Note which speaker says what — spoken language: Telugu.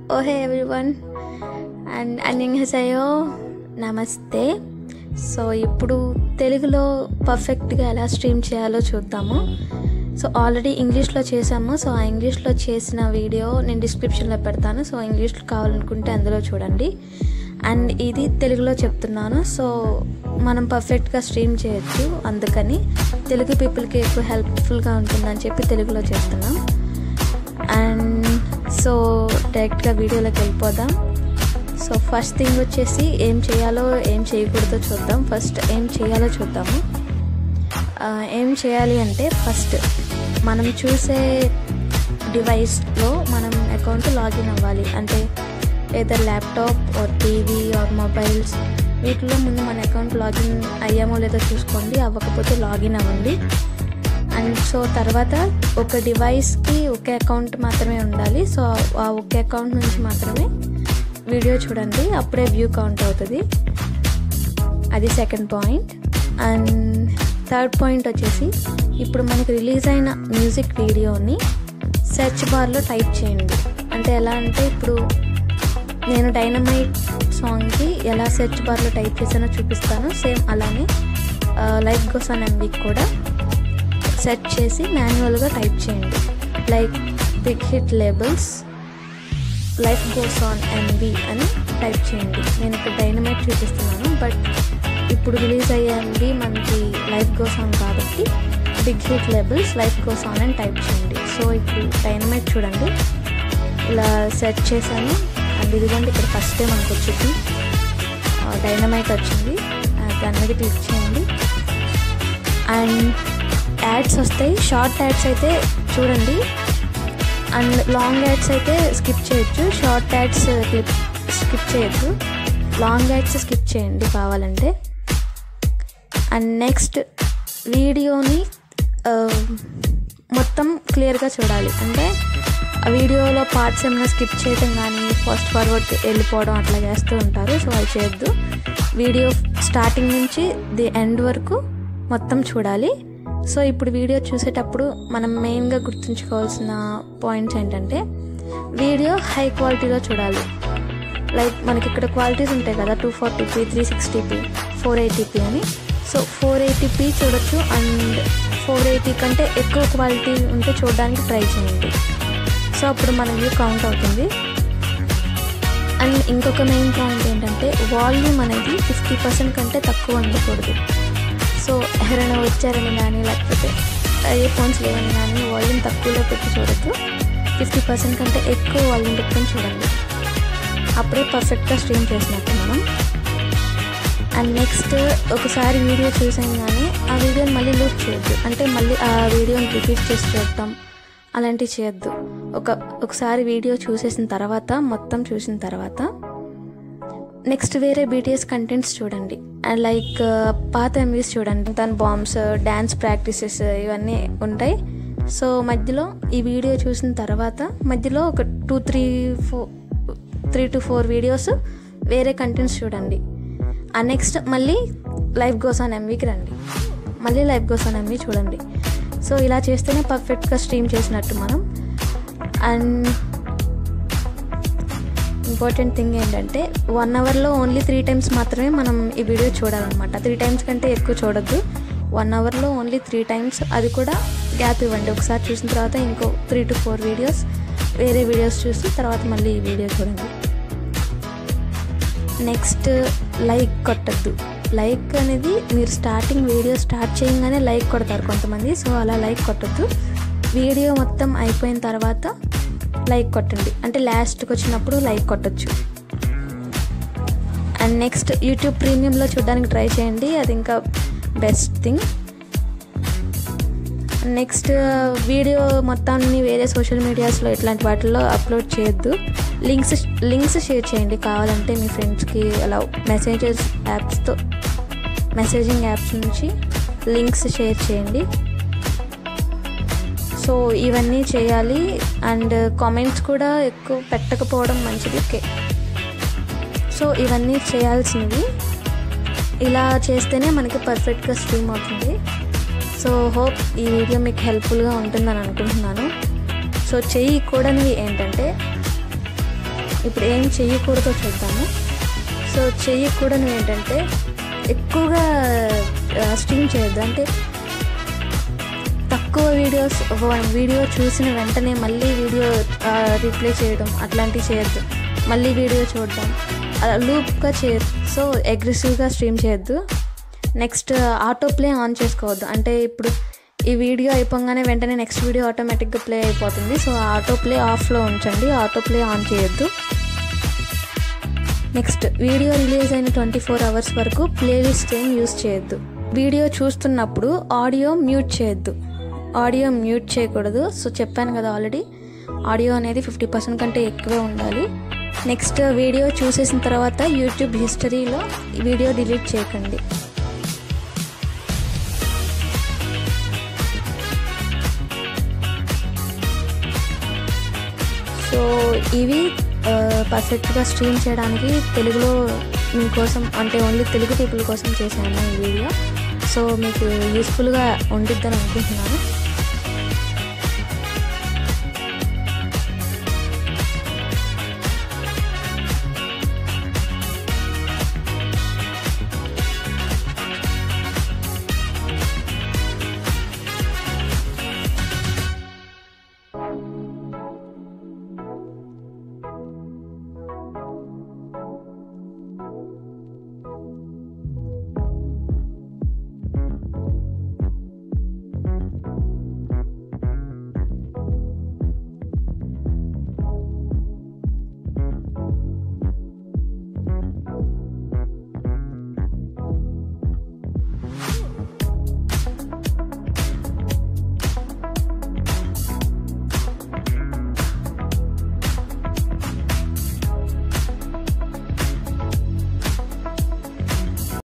Speaker 1: ఓహే ఎవ్రీవన్ అండ్ అన్యంహసయో నమస్తే సో ఇప్పుడు తెలుగులో పర్ఫెక్ట్గా ఎలా స్ట్రీమ్ చేయాలో చూద్దాము సో ఆల్రెడీ ఇంగ్లీష్లో చేసాము సో ఆ ఇంగ్లీష్లో చేసిన వీడియో నేను డిస్క్రిప్షన్లో పెడతాను సో ఇంగ్లీష్లో కావాలనుకుంటే అందులో చూడండి అండ్ ఇది తెలుగులో చెప్తున్నాను సో మనం పర్ఫెక్ట్గా స్ట్రీమ్ చేయొచ్చు అందుకని తెలుగు పీపుల్కి ఎక్కువ హెల్ప్ఫుల్గా ఉంటుందని చెప్పి తెలుగులో చేస్తున్నాం అండ్ సో డైరెక్ట్గా వీడియోలోకి వెళ్ళిపోదాం సో ఫస్ట్ థింగ్ వచ్చేసి ఏం చేయాలో ఏం చేయకూడదో చూద్దాం ఫస్ట్ ఏం చేయాలో చూద్దాము ఆ, ఏం చేయాలి అంటే ఫస్ట్ మనం చూసే డివైస్లో మనం అకౌంట్ లాగిన్ అవ్వాలి అంటే either laptop or TV or mobiles వీటిలో ముందు మన అకౌంట్ లాగిన్ అయ్యామో లేదో చూసుకోండి అవ్వకపోతే లాగిన్ అవ్వండి అండ్ సో తర్వాత ఒక డివైస్కి ఒకే అకౌంట్ మాత్రమే ఉండాలి సో ఆ ఒకే అకౌంట్ నుంచి మాత్రమే వీడియో చూడండి అప్పుడే వ్యూ కౌంట్ అవుతుంది అది second point and third point వచ్చేసి ఇప్పుడు మనకి రిలీజ్ అయిన మ్యూజిక్ వీడియోని సెర్చ్ బార్లో టైప్ చేయండి అంటే ఎలా అంటే ఇప్పుడు నేను డైనమైట్ సాంగ్కి ఎలా సెర్చ్ బార్లో టైప్ చేసానో చూపిస్తాను సేమ్ అలానే లైఫ్ గోస్ ఆన్ ఎంబీకి కూడా సెర్చ్ చేసి మాన్యువల్గా టైప్ చేయండి like Big Hit Labels Life Goes On MV అని టైప్ చేయండి నేను ఇప్పుడు డైనమైట్ చూపిస్తున్నాను బట్ ఇప్పుడు రిలీజ్ అయ్యేది మనకి లైఫ్ గోస్ ఆన్ కాబట్టి Big Hit Labels Life Goes On అని టైప్ చేయండి సో ఇప్పుడు డైనమైట్ చూడండి ఇలా సెర్చ్ చేశాను అండ్ ఇదిగోండి ఇక్కడ ఫస్ట్ టైం మనకు వచ్చింది డైనమైట్ వచ్చింది ఆ, దాని మీద క్లిక్ చేయండి అండ్ యాడ్స్ వస్తాయి షార్ట్ యాడ్స్ అయితే చూడండి అండ్ లాంగ్ యాడ్స్ అయితే స్కిప్ చేయొచ్చు షార్ట్ యాడ్స్ క్లిప్ స్కిప్ చేయొచ్చు లాంగ్ యాడ్స్ స్కిప్ చేయండి కావాలంటే అండ్ నెక్స్ట్ వీడియోని ఆ, మొత్తం క్లియర్గా చూడాలి అంటే ఆ వీడియోలో పార్ట్స్ ఏమైనా స్కిప్ చేయడం కానీ ఫస్ట్ ఫార్వర్డ్ వెళ్ళిపోవడం అట్లా చేస్తూ ఉంటారు సో అది చేయొద్దు వీడియో స్టార్టింగ్ నుంచి ది ఎండ్ వరకు మొత్తం చూడాలి సో ఇప్పుడు వీడియో చూసేటప్పుడు మనం మెయిన్గా గుర్తుంచుకోవాల్సిన పాయింట్స్ ఏంటంటే వీడియో హై క్వాలిటీలో చూడాలి లైక్ మనకి ఇక్కడ క్వాలిటీస్ ఉంటాయి కదా two forty p three sixty p four eighty p అని సో ఫోర్ ఎయిటీపీ చూడొచ్చు అండ్ ఫోర్ ఎయిటీ కంటే ఎక్కువ క్వాలిటీ ఉంటే చూడడానికి ట్రై చేయండి సో అప్పుడు మన వ్యూ కౌంట్ అవుతుంది అండ్ ఇంకొక మెయిన్ పాయింట్ ఏంటంటే వాల్యూమ్ అనేది ఫిఫ్టీ పర్సెంట్ కంటే తక్కువ ఉండకూడదు సో ఎవరైనా వచ్చారని కానీ లేకపోతే ఏ ఫోన్స్ లేవని కానీ వాల్యూమ్ తక్కువలో పెట్టి చూడద్దు ఫిఫ్టీ పర్సెంట్ కంటే ఎక్కువ వాల్యూమ్ పెట్టుకొని చూడండి అప్పుడే పర్ఫెక్ట్గా స్ట్రీమ్ చేసినట్టు మనం అండ్ నెక్స్ట్ ఒకసారి వీడియో చూసాం కానీ ఆ వీడియోని మళ్ళీ లూప్ చేయొద్దు అంటే మళ్ళీ ఆ వీడియోని రిపీట్ చేసి చూడటం అలాంటివి చేయొద్దు ఒక ఒకసారి వీడియో చూసేసిన తర్వాత మొత్తం చూసిన తర్వాత నెక్స్ట్ వేరే బీటీఎస్ కంటెంట్స్ చూడండి అండ్ లైక్ పాత ఎంవీస్ చూడండి దాని బాంబ్స్ డ్యాన్స్ ప్రాక్టీసెస్ ఇవన్నీ ఉంటాయి సో మధ్యలో ఈ వీడియో చూసిన తర్వాత మధ్యలో ఒక two three four three to four videos వేరే కంటెంట్స్ చూడండి ఆ నెక్స్ట్ మళ్ళీ లైఫ్ గోస్ ఆన్ ఎంవీకి రండి మళ్ళీ లైఫ్ గోస్ ఆన్ ఎంవీ చూడండి సో ఇలా చేస్తేనే పర్ఫెక్ట్గా స్ట్రీమ్ చేసినట్టు మనం అండ్ ఇంపార్టెంట్ థింగ్ ఏంటంటే వన్ అవర్లో ఓన్లీ త్రీ టైమ్స్ మాత్రమే మనం ఈ వీడియో చూడాలన్నమాట త్రీ టైమ్స్ కంటే ఎక్కువ చూడొద్దు వన్ అవర్లో ఓన్లీ త్రీ టైమ్స్ అది కూడా గ్యాప్ ఇవ్వండి ఒకసారి చూసిన తర్వాత ఇంకో త్రీ టు ఫోర్ వీడియోస్ వేరే వీడియోస్ చూసి తర్వాత మళ్ళీ ఈ వీడియో చూడండి నెక్స్ట్ లైక్ కొట్టద్దు లైక్ అనేది మీరు స్టార్టింగ్ వీడియో స్టార్ట్ చేయగానే లైక్ కొడతారు కొంతమంది సో అలా లైక్ కొట్టద్దు వీడియో మొత్తం అయిపోయిన తర్వాత లైక్ కొట్టండి అంటే లాస్ట్కి వచ్చినప్పుడు లైక్ కొట్టచ్చు అండ్ నెక్స్ట్ యూట్యూబ్ ప్రీమియంలో చూడడానికి ట్రై చేయండి అది ఇంకా బెస్ట్ థింగ్ నెక్స్ట్ వీడియో మొత్తాన్ని వేరే సోషల్ మీడియాస్లో ఇట్లాంటి వాటిల్లో అప్లోడ్ చేయొద్దు లింక్స్ లింక్స్ షేర్ చేయండి కావాలంటే మీ ఫ్రెండ్స్కి అలా మెసేజెస్ యాప్స్తో మెసేజింగ్ యాప్స్ నుంచి లింక్స్ షేర్ చేయండి సో ఇవన్నీ చేయాలి అండ్ కామెంట్స్ కూడా ఎక్కువ పెట్టకపోవడం మంచిది ఓకే సో ఇవన్నీ చేయాల్సినవి ఇలా చేస్తేనే మనకి పర్ఫెక్ట్గా స్ట్రీమ్ అవుతుంది సో హోప్ ఈ వీడియో మీకు హెల్ప్ఫుల్గా ఉంటుందని అనుకుంటున్నాను సో చేయకూడనివి ఏంటంటే ఇప్పుడు ఏం చెయ్యకూడదో చూద్దాము సో చెయ్యకూడదు ఏంటంటే ఎక్కువగా స్ట్రీమ్ చేయొద్దు అంటే తక్కువ వీడియోస్ వీడియో చూసిన వెంటనే మళ్ళీ వీడియో రిప్లై చేయడం అట్లాంటివి చేయొద్దు మళ్ళీ వీడియో చూడడం అలా లూప్గా చేయొద్దు సో అగ్రెసివ్గా స్ట్రీమ్ చేయొద్దు నెక్స్ట్ ఆటో ప్లే ఆన్ చేసుకోవద్దు అంటే ఇప్పుడు ఈ వీడియో అయిపోగానే వెంటనే నెక్స్ట్ వీడియో ఆటోమేటిక్గా ప్లే అయిపోతుంది సో ఆటో ప్లే ఆఫ్లో ఉంచండి ఆటో ప్లే ఆన్ చేయొద్దు నెక్స్ట్ వీడియో రిలీజ్ అయిన ట్వంటీ ఫోర్ అవర్స్ వరకు ప్లేలిస్ట్ ఏం యూస్ చేయొద్దు వీడియో చూస్తున్నప్పుడు ఆడియో మ్యూట్ చేయొద్దు ఆడియో మ్యూట్ చేయకూడదు సో చెప్పాను కదా ఆల్రెడీ ఆడియో అనేది ఫిఫ్టీ పర్సెంట్ కంటే ఎక్కువే ఉండాలి నెక్స్ట్ వీడియో చూసేసిన తర్వాత యూట్యూబ్ హిస్టరీలో వీడియో డిలీట్ చేయకండి సో ఇవి పర్ఫెక్ట్గా స్ట్రీమ్ చేయడానికి తెలుగులో మీకోసం అంటే ఓన్లీ తెలుగు పీపుల్ కోసం చేశాను ఈ వీడియో సో మీకు యూస్ఫుల్గా ఉండిద్దని అనుకుంటున్నాను